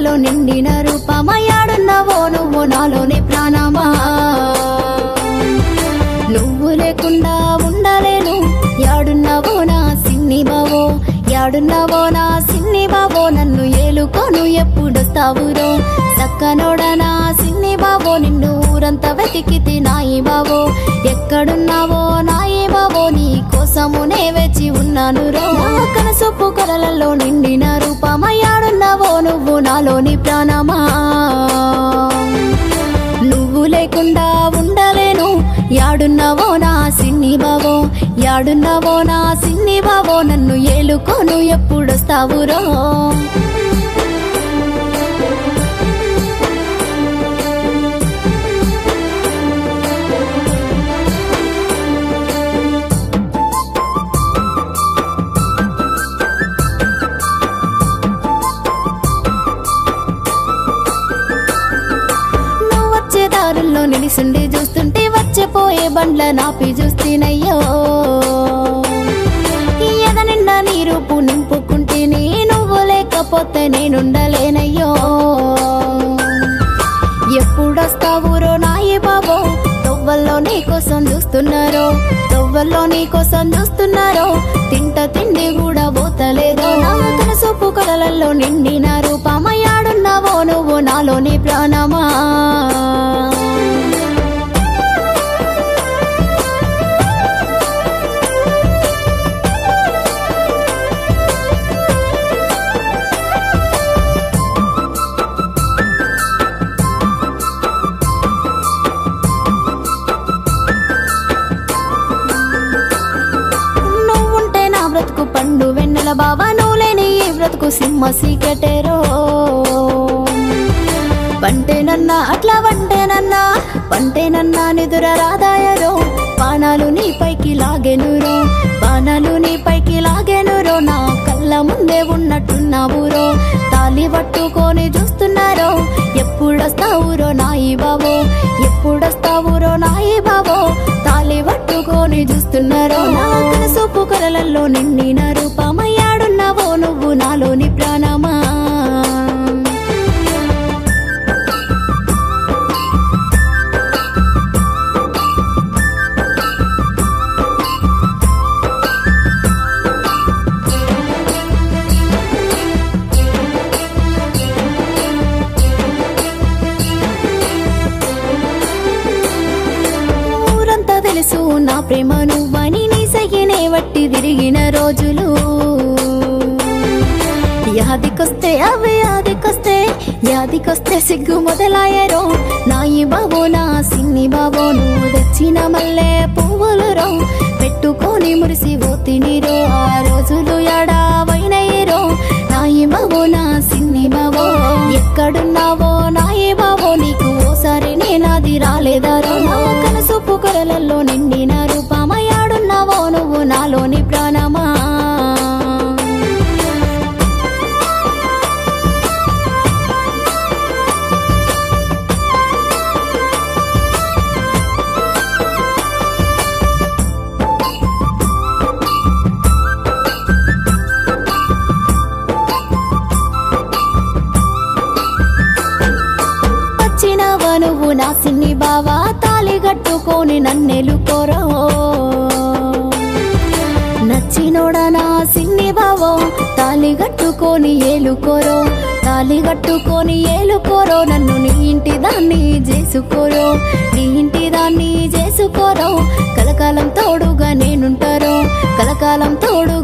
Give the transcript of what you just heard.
కలలలో నిండిన రూపమయ్యాడున్నావో నువ్వు నాలోని ప్రాణమా నువ్వు లేకుండా ఉండలేను యాడున్నావో నా సిన్ని బావో యాడున్నావో నా సిన్ని బావో నన్ను ఏలుకోను ఎప్పుడొస్తావురో సక్కనోడ నా సిన్ని బావో నిన్ను ఊరంతా వెతికితే నాయి బావో ఎక్కడున్నావో నాయి బావో నీ కోసము నే వేచి ఉన్నాను రో కనసొప్పు కలలలో నిండిన రూపమయ్యాడున్నావో నువ్వు నాలోని ప్రాణమా నువ్వు లేకుండా ఉండలేను యాడున్నావో నా సిన్ని బావో యాడున్నావో నా సిన్ని బావో నన్ను ఏలుకోను ఎప్పుడొస్తావురో నువ్వు వచ్చే దారుల్లో నిలిసుండి చూస్తుంటే వచ్చేపోయే బండ్ల నాపి చూస్తేనయ్యో ఈ ఎద నిండా నీ రూపు నింపుకుంటే నీ నువ్వు లేకపోతే నేనుండలేనయ్యో ఎప్పుడొస్తావురో నాయే బాబో తొవ్వల్లో నీ కోసం చూస్తున్నారో తొవ్వల్లో నీ కోసం చూస్తున్నారో తింట తిండి కూడా పోతలేదో నా కనసొప్పు కలలలో నిండిన రూపమయ్యాడున్నావో నువ్వు నాలోని ప్రాణమా నువ్వుంటే నా బ్రతుకు పండు వెన్నెల బాబా నువ్వు లేని ఈ బ్రతుకు సింహ సీకెటేరో పంటేనన్నా అట్లా వంటేనన్నా పంటేనన్నా నిదుర రాదాయరో పానాలు నీ పైకి లాగెనురో పానాలు నీ పైకి లాగెనురో నా కళ్ళ ముందే ఉన్నట్టున్నావురో తాలి పట్టుకొని చూస్తున్నారో ఎప్పుడొస్తావురో నాయి బాబో ఎప్పుడొస్తావురో నాయి బాబో తాలి పట్టుకొని చూస్తున్నారో నా కనసొప్పు కలలలో నిండిన రూపమయ్యాడున్నావో నువ్వు నాలోని ప్రాణమా ఊరంతా తెలుసు నా ప్రేమ నువ్వని నీ సగినే వట్టి తిరిగిన రోజులు యాదికొస్తే అవి యాదికొస్తే యాదికొస్తే సిగ్గు మొదలాయరో నాయి బాబో నా సిన్ని బాబో నువ్వు తెచ్చిన మల్లె పువ్వులు రో పెట్టుకొని మురిసి పోతినిరో ఆ రోజులు ఎడావైనయిరో నాయి బాబో నా సిన్ని బాబో ఎక్కడున్నావో నాయి బాబో నీకు ఓసారి నేనాది రాలేదారో నా కనసొప్పు కలలలో నిండిన రూపమయ్యాడున్నావో నువ్వు నాలోని ప్రాణమా వచ్చినవా నువ్వు నా సిన్ని బావా తాలి కట్టుకొని నన్నెలుకోరో నచ్చినోడా నా సిన్ని బావో తాలి కట్టుకొని ఏలుకోరో తాలి కట్టుకొని ఏలుకోరో నన్ను నీ ఇంటి దాన్ని చేసుకోరో నీ ఇంటి దాన్ని చేసుకోరో కలకాలం తోడుగా నేనుంటారో కలకాలం తోడుగా